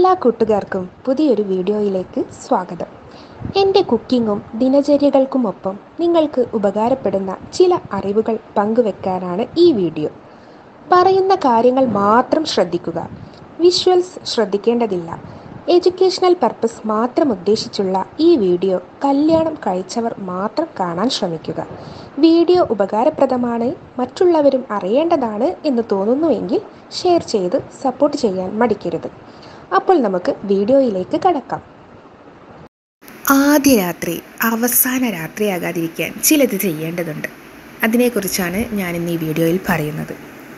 എല്ലാ കൂട്ടുകാർക്കും പുതിയൊരു വീഡിയോയിലേക്ക് സ്വാഗതം എൻ്റെ കുക്കിങ്ങും ദിനചര്യകൾക്കുമൊപ്പം നിങ്ങൾക്ക് ഉപകാരപ്പെടുന്ന ചില അറിവുകൾ പങ്കുവെക്കാനാണ് ഈ വീഡിയോ പറയുന്ന കാര്യങ്ങൾ മാത്രം ശ്രദ്ധിക്കുക വിഷ്വൽസ് ശ്രദ്ധിക്കേണ്ടതില്ല എഡ്യൂക്കേഷണൽ പർപ്പസ് മാത്രം ഉദ്ദേശിച്ചുള്ള ഈ വീഡിയോ കല്യാണം കഴിച്ചവർ മാത്രം കാണാൻ ശ്രമിക്കുക വീഡിയോ ഉപകാരപ്രദമാണ് മറ്റുള്ളവരും അറിയേണ്ടതാണ് എന്ന് തോന്നുന്നുവെങ്കിൽ ഷെയർ ചെയ്ത് സപ്പോർട്ട് ചെയ്യാൻ മടിക്കരുത് അപ്പോൾ നമുക്ക് വീഡിയോയിലേക്ക് കടക്കാം ആദ്യ രാത്രി അവസാന രാത്രിയാകാതിരിക്കാൻ ചിലത് ചെയ്യേണ്ടതുണ്ട് അതിനെക്കുറിച്ചാണ് ഞാൻ ഇന്ന് ഈ വീഡിയോയിൽ പറയുന്നത്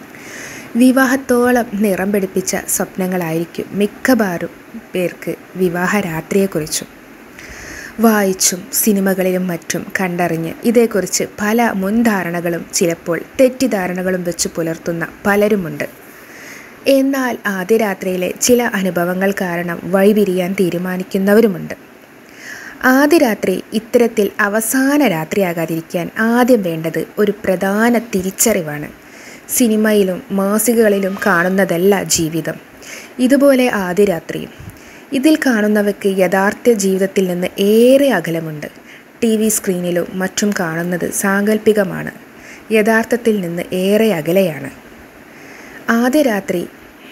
വിവാഹത്തോളം നിറം പിടിപ്പിച്ച സ്വപ്നങ്ങളായിരിക്കും മിക്കവാറും പേർക്ക് വിവാഹ രാത്രിയെക്കുറിച്ചും വായിച്ചും സിനിമകളിലും മറ്റും കണ്ടറിഞ്ഞ് ഇതേക്കുറിച്ച് പല മുൻധാരണകളും ചിലപ്പോൾ തെറ്റിദ്ധാരണകളും വെച്ച് പുലർത്തുന്ന പലരുമുണ്ട് എന്നാൽ ആദ്യ രാത്രിയിലെ ചില അനുഭവങ്ങൾ കാരണം വഴിപിരിയാൻ തീരുമാനിക്കുന്നവരുമുണ്ട് ആദ്യ രാത്രി ഇത്തരത്തിൽ അവസാന രാത്രിയാകാതിരിക്കാൻ ആദ്യം വേണ്ടത് ഒരു പ്രധാന തിരിച്ചറിവാണ് സിനിമയിലും മാസികകളിലും കാണുന്നതല്ല ജീവിതം ഇതുപോലെ ആദ്യ രാത്രിയും ഇതിൽ കാണുന്നവയ്ക്ക് യഥാർത്ഥ ജീവിതത്തിൽ നിന്ന് ഏറെ അകലമുണ്ട് ടി വി സ്ക്രീനിലും മറ്റും കാണുന്നത് സാങ്കല്പികമാണ് യഥാർത്ഥത്തിൽ നിന്ന് ഏറെ അകലെയാണ് ആദ്യ രാത്രി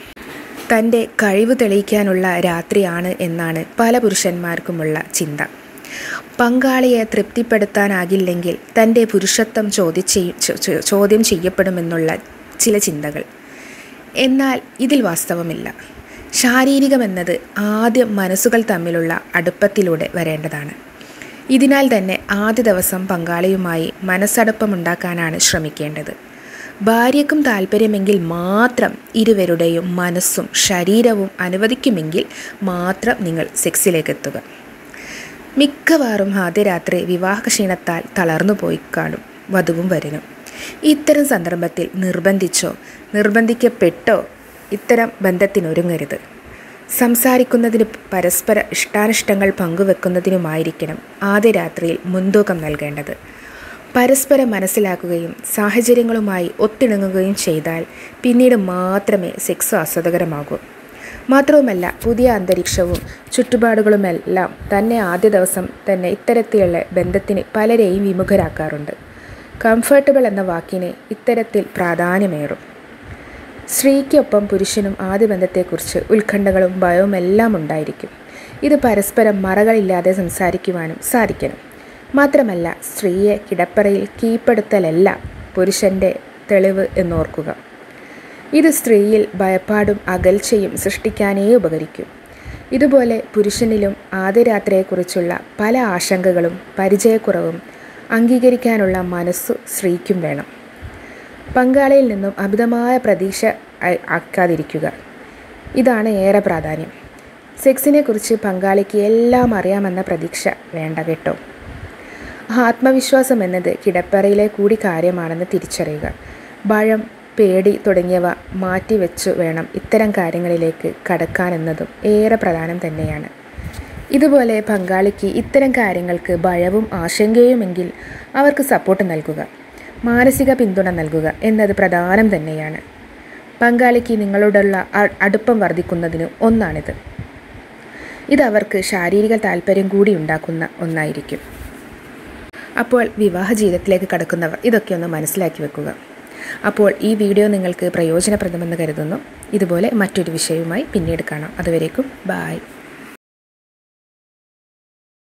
തൻ്റെ കഴിവ് തെളിയിക്കാനുള്ള രാത്രിയാണ് എന്നാണ് പല പുരുഷന്മാർക്കുമുള്ള ചിന്ത പങ്കാളിയെ തൃപ്തിപ്പെടുത്താനാകില്ലെങ്കിൽ തൻ്റെ പുരുഷത്വം ചോദിച്ച് ചോദ്യം ചെയ്യപ്പെടുമെന്നുള്ള ചില ചിന്തകൾ എന്നാൽ ഇതിൽ വാസ്തവമില്ല ശാരീരികമെന്നത് ആദ്യം മനസ്സുകൾ തമ്മിലുള്ള അടുപ്പത്തിലൂടെ വരേണ്ടതാണ് ഇതിനാൽ തന്നെ ആദ്യ ദിവസം പങ്കാളിയുമായി മനസ്സടുപ്പമുണ്ടാക്കാനാണ് ശ്രമിക്കേണ്ടത് ഭാര്യയ്ക്കും താല്പര്യമെങ്കിൽ മാത്രം ഇരുവരുടെയും മനസ്സും ശരീരവും അനുവദിക്കുമെങ്കിൽ മാത്രം നിങ്ങൾ സെക്സിലേക്ക് എത്തുക മിക്കവാറും ആദ്യ രാത്രി വിവാഹ ക്ഷീണത്താൽ തളർന്നു പോയി കാണും വധുവും വരനും ഇത്തരം സന്ദർഭത്തിൽ നിർബന്ധിച്ചോ നിർബന്ധിക്കപ്പെട്ടോ ഇത്തരം ബന്ധത്തിനൊരുങ്ങരുത് സംസാരിക്കുന്നതിന് പരസ്പര ഇഷ്ടാനിഷ്ടങ്ങൾ പങ്കുവെക്കുന്നതിനുമായിരിക്കണം ആദ്യ രാത്രിയിൽ മുൻതൂക്കം നൽകേണ്ടത് പരസ്പരം മനസ്സിലാക്കുകയും സാഹചര്യങ്ങളുമായി ഒത്തിണങ്ങുകയും ചെയ്താൽ പിന്നീട് മാത്രമേ സെക്സ് ആസ്വാദകരമാകൂ മാത്രവുമല്ല പുതിയ അന്തരീക്ഷവും ചുറ്റുപാടുകളുമെല്ലാം തന്നെ ആദ്യ ദിവസം തന്നെ ഇത്തരത്തിലുള്ള ബന്ധത്തിന് പലരെയും വിമുഖരാക്കാറുണ്ട് കംഫർട്ടബിൾ എന്ന വാക്കിന് ഇത്തരത്തിൽ പ്രാധാന്യമേറും സ്ത്രീക്കൊപ്പം പുരുഷനും ആദ്യ ബന്ധത്തെക്കുറിച്ച് ഉത്കണ്ഠകളും ഭയവും എല്ലാം ഉണ്ടായിരിക്കും ഇത് പരസ്പരം മറകളില്ലാതെ സംസാരിക്കുവാനും സാധിക്കണം മാത്രമല്ല സ്ത്രീയെ കിടപ്പറയിൽ കീഴ്പ്പെടുത്തലല്ല പുരുഷൻ്റെ തെളിവ് എന്നോർക്കുക ഇത് സ്ത്രീയിൽ ഭയപ്പാടും അകൽച്ചയും സൃഷ്ടിക്കാനേ ഉപകരിക്കും ഇതുപോലെ പുരുഷനിലും ആദ്യ രാത്രിയെക്കുറിച്ചുള്ള പല ആശങ്കകളും പരിചയക്കുറവും അംഗീകരിക്കാനുള്ള മനസ്സു സ്ത്രീക്കും വേണം പങ്കാളിയിൽ നിന്നും അമിതമായ പ്രതീക്ഷ ആക്കാതിരിക്കുക ഇതാണ് ഏറെ പ്രാധാന്യം സെക്സിനെക്കുറിച്ച് പങ്കാളിക്ക് എല്ലാം അറിയാമെന്ന പ്രതീക്ഷ വേണ്ട കേട്ടോ ആത്മവിശ്വാസം എന്നത് കിടപ്പറയിലെ കൂടി കാര്യമാണെന്ന് തിരിച്ചറിയുക ഭയം പേടി തുടങ്ങിയവ മാറ്റിവെച്ചു വേണം ഇത്തരം കാര്യങ്ങളിലേക്ക് കടക്കാനെന്നതും ഏറെ പ്രധാനം തന്നെയാണ് ഇതുപോലെ പങ്കാളിക്ക് ഇത്തരം കാര്യങ്ങൾക്ക് ഭയവും ആശങ്കയുമെങ്കിൽ അവർക്ക് സപ്പോർട്ട് നൽകുക മാനസിക പിന്തുണ നൽകുക എന്നത് പ്രധാനം തന്നെയാണ് പങ്കാളിക്ക് നിങ്ങളോടുള്ള അടുപ്പം വർദ്ധിക്കുന്നതിന് ഒന്നാണിത് ഇത് അവർക്ക് ശാരീരിക താല്പര്യം കൂടി ഉണ്ടാക്കുന്ന ഒന്നായിരിക്കും അപ്പോൾ വിവാഹ ജീവിതത്തിലേക്ക് കടക്കുന്നവർ ഇതൊക്കെ ഒന്ന് മനസ്സിലാക്കി വെക്കുക അപ്പോൾ ഈ വീഡിയോ നിങ്ങൾക്ക് പ്രയോജനപ്രദമെന്ന് കരുതുന്നു ഇതുപോലെ മറ്റൊരു വിഷയവുമായി പിന്നീട് കാണാം അതുവരേക്കും ബായ്